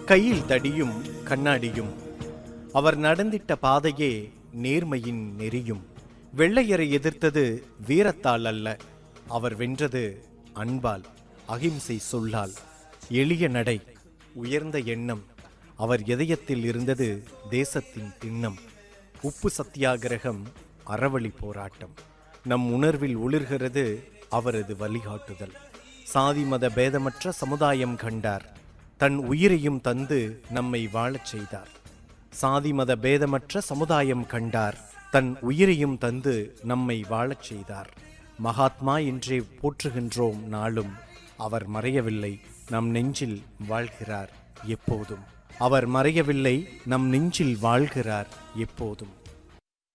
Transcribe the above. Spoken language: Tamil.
கையில் தடியும் கண்ணாடியும் அவர் நடந்திட்ட பாதையே நேர்மையின் நெறியும் வெள்ளையரை எதிர்த்தது வீரத்தால் அல்ல அவர் வென்றது அன்பால் அகிம்சை சொல்லால் எளிய நடை உயர்ந்த எண்ணம் அவர் இதயத்தில் இருந்தது தேசத்தின் திண்ணம் உப்பு சத்தியாகிரகம் அறவழி போராட்டம் நம் உணர்வில் ஒளிர்கிறது அவரது வழிகாட்டுதல் சாதி மத பேதமற்ற சமுதாயம் கண்டார் தன் உயிரையும் தந்து நம்மை வாழச் செய்தார் சாதி மத பேதமற்ற சமுதாயம் கண்டார் தன் உயிரையும் தந்து நம்மை வாழச் செய்தார் மகாத்மா என்றே போற்றுகின்றோம் நாளும் அவர் மறையவில்லை நம் நெஞ்சில் வாழ்கிறார் எப்போதும் அவர் மறையவில்லை நம் நெஞ்சில் வாழ்கிறார் எப்போதும்